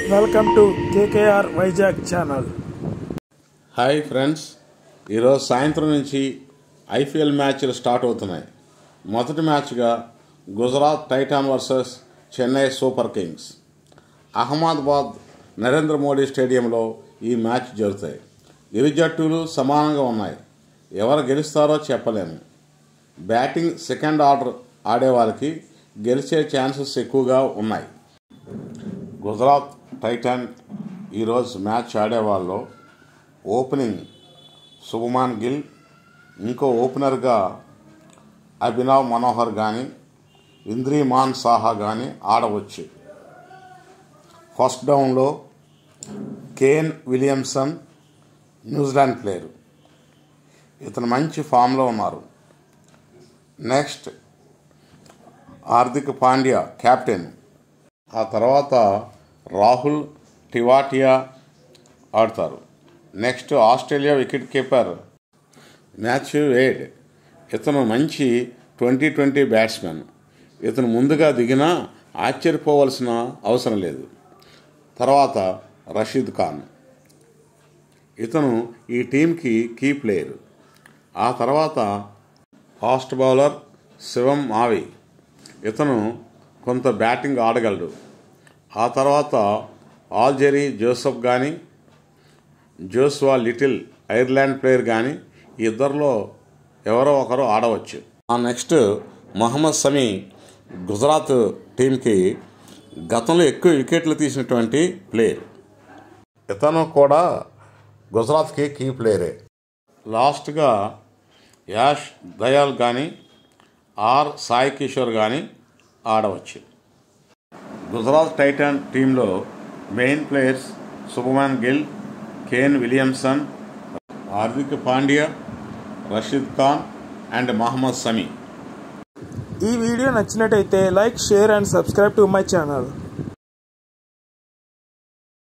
welcome to KKR Vizag channel hi friends ఈరోజు సాయంత్రం నుంచి ఐపీఎల్ మ్యాచ్లు స్టార్ట్ అవుతున్నాయి మొదటి మ్యాచ్గా Gujarat titan versus Chennai super kings Ahmedabad Narendra Modi స్టేడియంలో ఈ మ్యాచ్ జరుగుతాయి ఇరు జట్టులు సమానంగా ఉన్నాయి ఎవరు గెలుస్తారో చెప్పలేము బ్యాటింగ్ సెకండ్ ఆర్డర్ ఆడేవారికి గెలిచే ఛాన్సెస్ ఎక్కువగా ఉన్నాయి గుజరాత్ టైటాన్ ఈరోజు మ్యాచ్ ఆడేవాళ్ళు ఓపెనింగ్ శుభమాన్ గిల్ ఇంకో ఓపెనర్గా అభినవ్ మనోహర్ కానీ ఇంద్రీమాన్ సాహా కానీ ఆడవచ్చు ఫస్ట్ డౌన్లో కేన్ విలియమ్సన్ న్యూజిలాండ్ ప్లేయర్ ఇతను మంచి ఫామ్లో ఉన్నారు నెక్స్ట్ హార్దిక్ పాండ్యా కెప్టెన్ ఆ తర్వాత రాహుల్ టివాటియా ఆడతారు next Australia wicket keeper Matthew Wade ఇతను మంచి ట్వంటీ ట్వంటీ బ్యాట్స్మెన్ ఇతను ముందుగా దిగినా ఆశ్చర్యపోవలసిన అవసరం లేదు తర్వాత రషీద్ ఖాన్ ఇతను ఈ టీంకి కీ ప్లేయర్ ఆ తర్వాత ఫాస్ట్ బౌలర్ శివం మావి ఇతను కొంత బ్యాటింగ్ ఆడగలడు ఆ తర్వాత ఆల్జెరీ జోసఫ్ కానీ జోస్వా లిటిల్ ఐర్లాండ్ ప్లేయర్ కానీ ఈ ఇద్దరిలో ఎవరో ఒకరు ఆడవచ్చు ఆ నెక్స్ట్ మొహమ్మద్ సమీ గుజరాత్ టీంకి గతంలో ఎక్కువ వికెట్లు తీసినటువంటి ప్లేయర్ ఇతను కూడా గుజరాత్కి కీ ప్లేయరే లాస్ట్గా యాష్ దయాల్ కానీ ఆర్ సాయి కిషోర్ కానీ ఆడవచ్చు గుజరాత్ టైటాన్ టీంలో main players Shubman Gill Kane Williamson Hardik Pandya Rashid Khan and Mohammed Shami ఈ వీడియో నచ్చినట్టయితే like share and subscribe to my channel